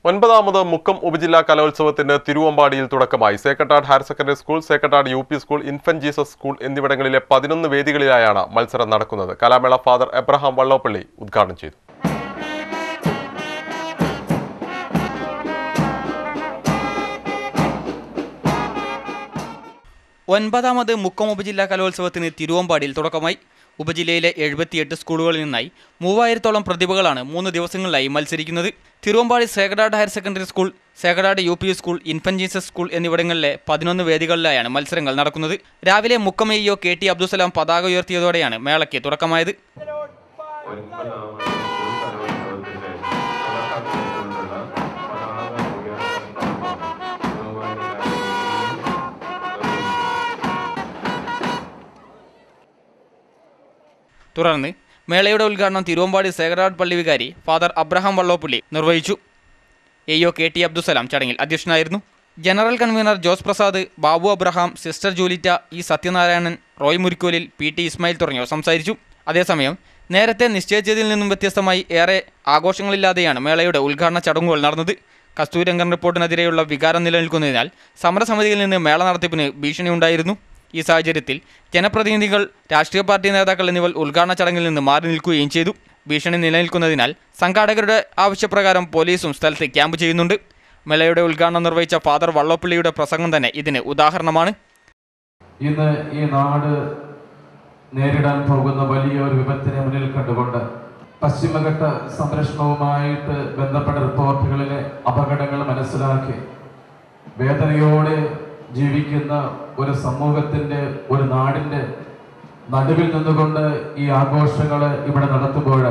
ഒൻപതാമത് മുക്കം ഉപജില്ലാ കലോത്സവത്തിന് തിരുവമ്പാടിയിൽ തുടക്കമായി Sacred Heart higher secondary school Sacred Heart U P school Infant Jesus school എന്നിവിടങ്ങളിലെ പതിനൊന്ന് വേദികളിലായാണ് മത്സരം നടക്കുന്നത് കലാമേള ഫാദർ എബ്രഹാം വള്ളോപ്പള്ളി ഉദ്ഘാടനം ചെയ്തു ഒൻപതാമത് മുക്കം ഉപജില്ലാ കലോത്സവത്തിന് തിരുവമ്പാടിയിൽ തുടക്കമായി ഉപജില്ലയിലെ എഴുപത്തിയെട്ട് സ്കൂളുകളിൽ നിന്നായി മൂവായിരത്തോളം പ്രതിഭകളാണ് മൂന്ന് ദിവസങ്ങളിലായി മത്സരിക്കുന്നത് Thiruvambady Sacred Heart higher secondary school Sacred Heart U P school Infant Jesus school എന്നിവിടങ്ങളിലെ പതിനൊന്ന് വേദികളിലായാണ് മത്സരങ്ങൾ നടക്കുന്നത് രാവിലെ Mukkam A E O K T Abdussalam പതാക ഉയർത്തിയതോടെയാണ് മേളയ്ക്ക് തുടക്കമായത് ഒൻപതാമത് കലോത്സവത്തിന്റെ തുടക്കത്തിലുള്ള പതാക ഉയർത്തൽ തുടർന്ന് മേളയുടെ ഉദ്ഘാടനം തിരുവമ്പാടി സേകടാട് പള്ളി വികാരി ഫാദർ അബ്രഹാം വള്ളോപ്പള്ളി നിർവഹിച്ചു A O K T Abdussalam ചടങ്ങിൽ അധ്യക്ഷനായിരുന്നു general convener Jose Prasad Babu Abraham sister Julitta E Sathyanarayanan Roy Murikkolil P T Ismail തുടങ്ങിയവർ സംസാരിച്ചു അതേസമയം നേരത്തെ നിശ്ചയിച്ചതിൽ നിന്നും വ്യത്യസ്തമായി ഏറെ ആഘോഷങ്ങളില്ലാതെയാണ് മേളയുടെ ഉദ്ഘാടന ചടങ്ങുകൾ നടന്നത് കസ്തൂരംഗൻ റിപ്പോർട്ടിനെതിരെയുള്ള വികാരം നിലനിൽക്കുന്നതിനാൽ സമരസമിതിയിൽ നിന്ന് മേള നടത്തിപ്പിന് ഭീഷണിയുണ്ടായിരുന്നു ഈ സാഹചര്യത്തിൽ ജനപ്രതിനിധികൾ രാഷ്ട്രീയ പാർട്ടി നേതാക്കൾ എന്നിവർ ഉദ്ഘാടന ചടങ്ങിൽ നിന്ന് മാറി നിൽക്കുകയും ചെയ്തു ഭീഷണി നിലനിൽക്കുന്നതിനാൽ സംഘാടകരുടെ ആവശ്യപ്രകാരം പോലീസും സ്ഥലത്ത് ക്യാമ്പ് ചെയ്യുന്നുണ്ട് മേളയുടെ ഉദ്ഘാടനം നിർവഹിച്ച ഫാദർ വള്ളപ്പള്ളിയുടെ പ്രസംഗം തന്നെ ഇതിന് ഉദാഹരണമാണ് ഇന്ന് ഈ നാട് നേരിടാൻ പോകുന്ന വലിയ ഒരു വിപത്തിനെ മുന്നിൽ കണ്ടുകൊണ്ട് പശ്ചിമഘട്ട സംരക്ഷണവുമായിട്ട് ബന്ധപ്പെട്ട റിപ്പോർട്ടുകളിലെ അപകടങ്ങൾ മനസ്സിലാക്കി വേദനയോടെ ജീവിക്കുന്ന ഒരു സമൂഹത്തിന്റെ ഒരു നാടിന്റെ നടുവിൽ നിന്നുകൊണ്ട് ഈ ആഘോഷങ്ങൾ ഇവിടെ നടത്തുമ്പോൾ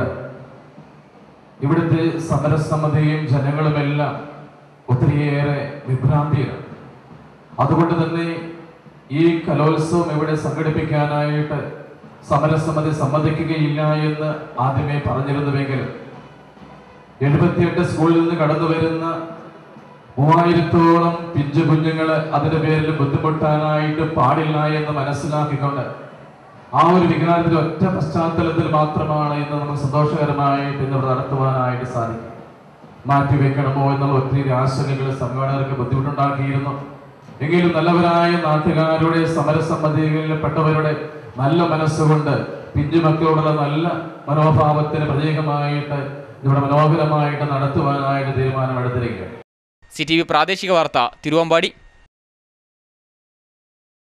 ഇവിടുത്തെ സമരസമിതിയും ജനങ്ങളുമെല്ലാം ഒത്തിരിയേറെ വിഭ്രാന്തിയാണ് അതുകൊണ്ട് തന്നെ ഈ കലോത്സവം ഇവിടെ സംഘടിപ്പിക്കാനായിട്ട് സമരസമിതി സമ്മതിക്കുകയില്ല എന്ന് ആദ്യമേ പറഞ്ഞിരുന്നുവെങ്കിൽ എഴുപത്തിയെട്ട് സ്കൂളിൽ നിന്ന് കടന്നു വരുന്ന മൂവായിരത്തോളം പിഞ്ചു കുഞ്ഞുങ്ങള് അതിന്റെ പേരിൽ ബുദ്ധിമുട്ടാനായിട്ട് പാടില്ല എന്ന് മനസ്സിലാക്കിക്കൊണ്ട് ആ ഒരു വികാരത്തിന്റെ ഒറ്റ പശ്ചാത്തലത്തിൽ മാത്രമാണ് ഇന്ന് നമുക്ക് സന്തോഷകരമായിട്ട് ഇന്ന് ഇവിടെ നടത്തുവാനായിട്ട് സാധിക്കും മാറ്റിവെക്കണമോ എന്നുള്ള ഒത്തിരി ആശങ്കകൾ സംഘാടകർക്ക് ബുദ്ധിമുട്ടുണ്ടാക്കിയിരുന്നു എങ്കിലും നല്ലവരായ നാട്ടുകാരുടെ സമരസമ്മതികളിൽ പെട്ടവരുടെ നല്ല മനസ്സുകൊണ്ട് പിഞ്ചുമക്കളോടുള്ള നല്ല മനോഭാവത്തിന് പ്രതീകമായിട്ട് ഇവിടെ മനോഹരമായിട്ട് നടത്തുവാനായിട്ട് തീരുമാനമെടുത്തിരിക്കുകയാണ് സി ടി വി പ്രാദേശിക വാർത്ത തിരുവമ്പാടി